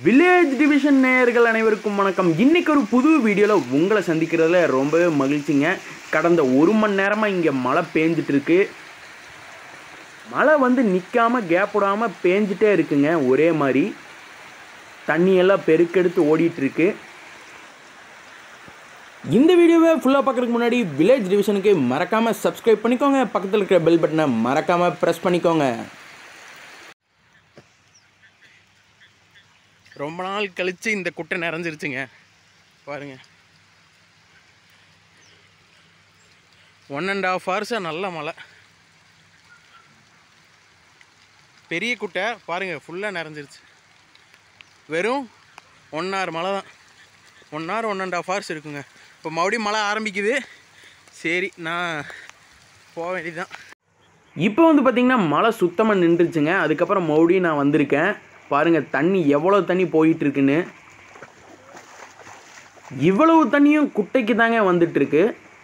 village division நேயர்கள் அனைவருக்கும் வணக்கம் இன்னைக்கு ஒரு புது வீடியோவில் உங்களை சந்திக்கிறதுல ரொம்பவே மகிழ்ச்சிங்க கடந்த ஒரு மணி நேரமாக இங்கே மழை பேஞ்சிட்டு இருக்கு மழை வந்து நிற்காம கேப் விடாமல் பேஞ்சிட்டே இருக்குங்க ஒரே மாதிரி தண்ணியெல்லாம் பெருக்கெடுத்து ஓடிட்டு இருக்கு இந்த வீடியோவை ஃபுல்லாக பார்க்குறதுக்கு முன்னாடி வில்லேஜ் டிவிஷனுக்கு மறக்காமல் சப்ஸ்கிரைப் பண்ணிக்கோங்க பக்கத்தில் இருக்கிற பெல் பட்டனை மறக்காமல் ப்ரெஸ் பண்ணிக்கோங்க ரொம்ப நாள் கழித்து இந்த குட்டை நிறைஞ்சிருச்சுங்க பாருங்க ஒன் அண்ட் ஆஃப் ஹவர்ஸாக நல்ல மழை பெரிய குட்டை பாருங்கள் ஃபுல்லாக நிறைஞ்சிருச்சு வெறும் ஒன் ஹவர் மழை தான் one hour one and half hours இருக்குங்க இப்போ மறுபடியும் மழை ஆரம்பிக்குது சரி நான் போக வேண்டியதுதான் இப்போ வந்து பார்த்திங்கன்னா மழை சுத்தமாக நின்றுச்சுங்க அதுக்கப்புறம் மறுபடியும் நான் வந்திருக்கேன் பாருங்கள் தண்ணி எவ்வளோ தண்ணி போயிட்டு இருக்குன்னு இவ்வளவு தண்ணியும் குட்டைக்கு தாங்க வந்துட்டுருக்கு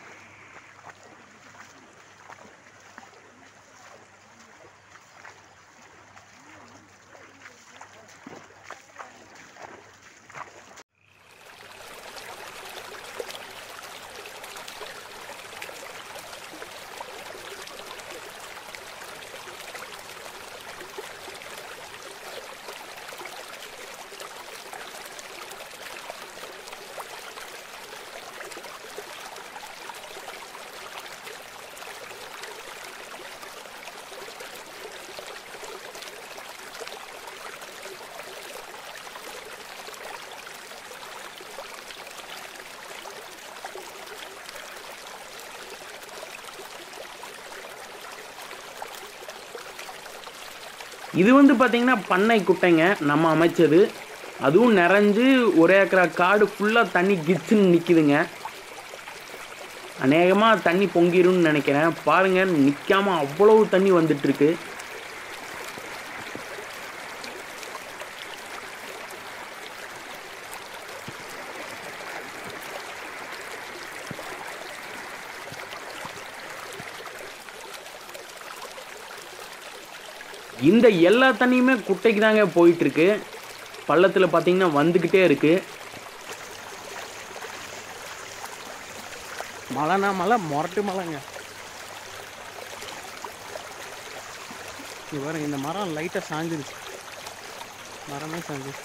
இது வந்து பார்த்திங்கன்னா பண்ணை குட்டைங்க நம்ம அமைச்சது அதுவும் நிறைஞ்சு ஒரு ஏக்கரா காடு ஃபுல்லாக தண்ணி கிச்சுன்னு நிற்கிதுங்க அநேகமாக தண்ணி பொங்கிரும்னு நினைக்கிறேன் பாருங்கள் நிற்காம அவ்வளவு தண்ணி வந்துட்டுருக்கு இந்த எல்லா தண்ணியுமே குட்டைக்கு தாங்க போயிட்டுருக்கு பள்ளத்தில் பார்த்தீங்கன்னா வந்துக்கிட்டே இருக்கு மழைனா மழை முரட்டு மழைங்க இங்க பாருங்க இந்த மரம் லைட்டாக சாஞ்சிருச்சு மரமே சாஞ்சிருச்சு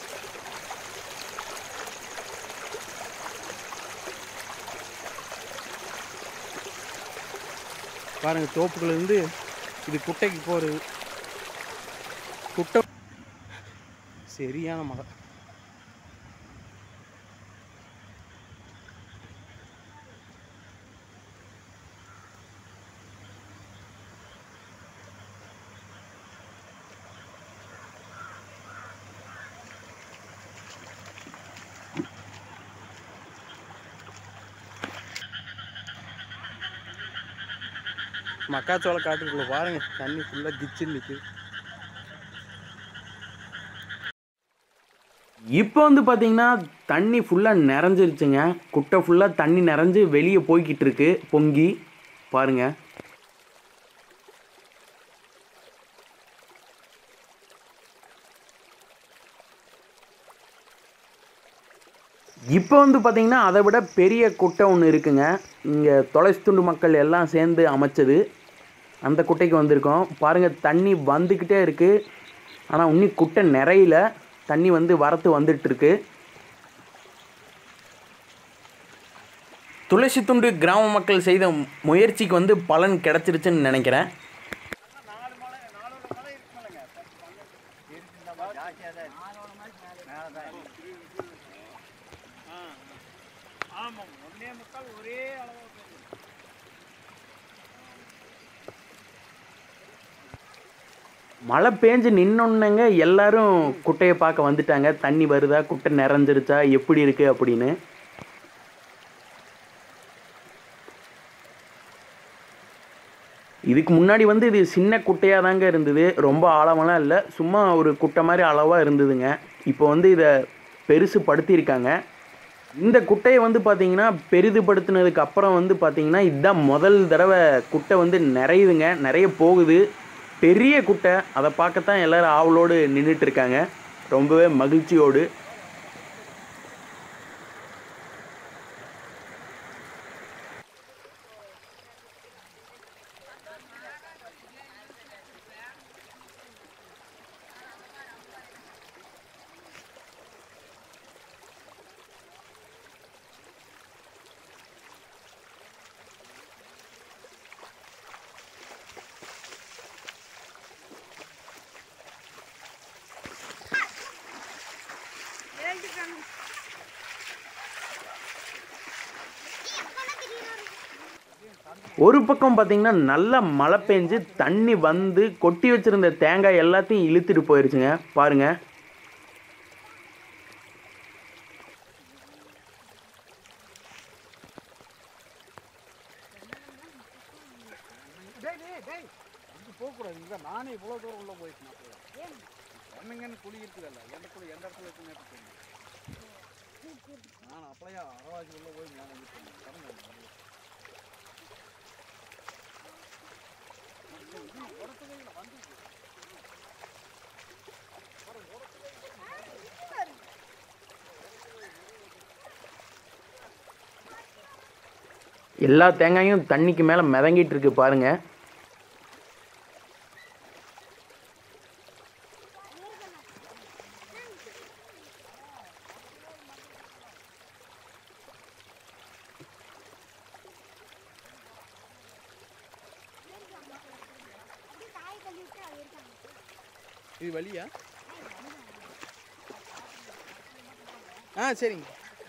பாருங்க தோப்புக்குள்ளேருந்து இது குட்டைக்கு போகிறது குட்டை சரியான மழை மக்காச்சோள காட்டுக்குள்ள பாருங்க தண்ணி ஃபுல்லாக கிச்சுன்னு நிற்குது இப்போ வந்து பார்த்தீங்கன்னா தண்ணி ஃபுல்லாக நிறைஞ்சிருச்சுங்க குட்டை ஃபுல்லாக தண்ணி நிறைஞ்சு வெளியே போய்கிட்டு இருக்கு பொங்கி பாருங்க இப்போ வந்து பார்த்தீங்கன்னா அதை விட பெரிய குட்டை ஒன்று இருக்குங்க இங்கே தொலைத்துண்டு மக்கள் எல்லாம் சேர்ந்து அமைச்சது அந்த குட்டைக்கு வந்திருக்கோம் பாருங்கள் தண்ணி வந்துக்கிட்டே இருக்குது ஆனால் இன்னும் குட்டை நிறையில தண்ணி வந்து வரத்து வந்துட்டு இருக்கு துளசி துண்டு கிராம மக்கள் செய்த முயற்சிக்கு வந்து பலன் கிடைச்சிருச்சுன்னு நினைக்கிறேன் மழை பேஞ்சு நின்னொன்னங்க எல்லாரும் குட்டையை பார்க்க வந்துட்டாங்க தண்ணி வருதா குட்டை நிறைஞ்சிருச்சா எப்படி இருக்கு அப்படின்னு இதுக்கு முன்னாடி வந்து இது சின்ன குட்டையாக தாங்க இருந்தது ரொம்ப ஆழமெல்லாம் இல்லை சும்மா ஒரு குட்டை மாதிரி அளவாக இருந்ததுங்க இப்போ வந்து இதை பெருசு படுத்தியிருக்காங்க இந்த குட்டையை வந்து பார்த்தீங்கன்னா பெரிதுபடுத்தினதுக்கு அப்புறம் வந்து பார்த்தீங்கன்னா இதுதான் முதல் தடவை குட்டை வந்து நிறையுதுங்க நிறைய போகுது பெரிய குட்டை அதை பார்க்கத்தான் எல்லாரும் ஆவலோடு நின்றுட்டு இருக்காங்க ரொம்பவே மகிழ்ச்சியோடு ஒரு பக்கம் பார்த்தீங்கன்னா நல்லா மழை பெஞ்சு தண்ணி வந்து கொட்டி வச்சிருந்த தேங்காய் எல்லாத்தையும் இழுத்துட்டு போயிருச்சுங்க பாருங்க டேய் டேய் டேய் இது போகக்கூடாது இங்கே நானே இவ்வளோ தூரம் உள்ளே போயிட்டேன் என்னங்கன்னு குழி இருக்குதல்ல எந்த குழி எந்த இடத்துல இருக்குன்னு தெரியும் நான் அப்படியே அரவாசி உள்ளே போய் நான் வந்து கடந்து எல்லா தேங்காயும் தண்ணிக்கு மேலே மிதங்கிட்டு இருக்கு பாருங்க இது வழியா ஆ சரிங்க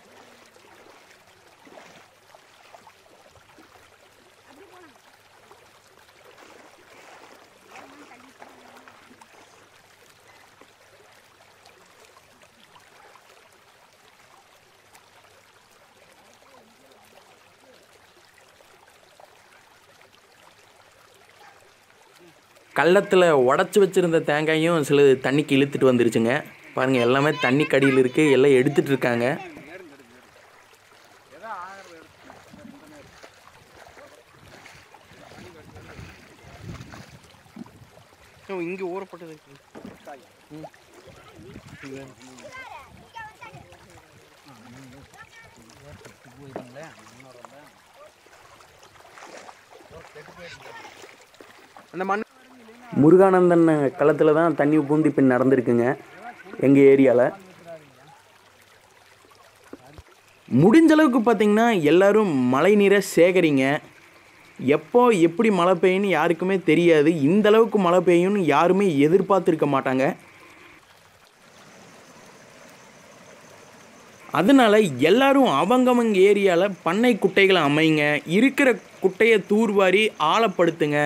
கள்ளத்தில் உடச்சி வச்சுருந்த தேங்காயும் சில தண்ணிக்கு இழுத்துட்டு வந்துருச்சுங்க பாருங்கள் எல்லாமே தண்ணி கடியில் இருக்குது எல்லாம் எடுத்துட்டு இருக்காங்க எதோ ஆகிறது எடுத்து இந்த நேரம் இங்கே ஊறப்பட்டது இருக்கு காய் போயிருங்களேன் இன்னொரு அந்த மண் முருகானந்தன் களத்தில் தான் தண்ணி பூந்தி பின் நடந்திருக்குங்க எங்கள் ஏரியாவில் முடிஞ்ச அளவுக்கு பார்த்தீங்கன்னா எல்லாரும் மழை நீரை சேகரிங்க எப்போ எப்படி மழை பெய்யும்னு யாருக்குமே தெரியாது இந்த அளவுக்கு மழை பெய்யும்னு யாருமே எதிர்பார்த்துருக்க மாட்டாங்க அதனால எல்லாரும் அவங்கவங்க ஏரியாவில் பண்ணை குட்டைகளை அமைங்க இருக்கிற குட்டையை தூர்வாரி ஆழப்படுத்துங்க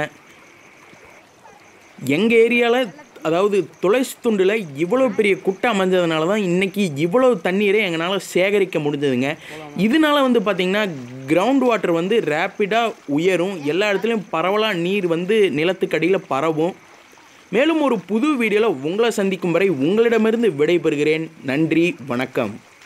எங்கள் ஏரியாவில் அதாவது துளசி துண்டில் இவ்வளோ பெரிய குட்டை அமைஞ்சதுனால தான் இன்றைக்கி இவ்வளோ தண்ணீரை எங்களால் சேகரிக்க முடிஞ்சதுங்க இதனால வந்து பார்த்திங்கன்னா கிரவுண்ட் வாட்டர் வந்து ரேப்பிடாக உயரும் எல்லா இடத்துலையும் பரவலாக நீர் வந்து நிலத்துக்கடியில் பரவும் மேலும் ஒரு புது வீடியோவில் உங்களை சந்திக்கும் வரை உங்களிடமிருந்து விடைபெறுகிறேன் நன்றி வணக்கம்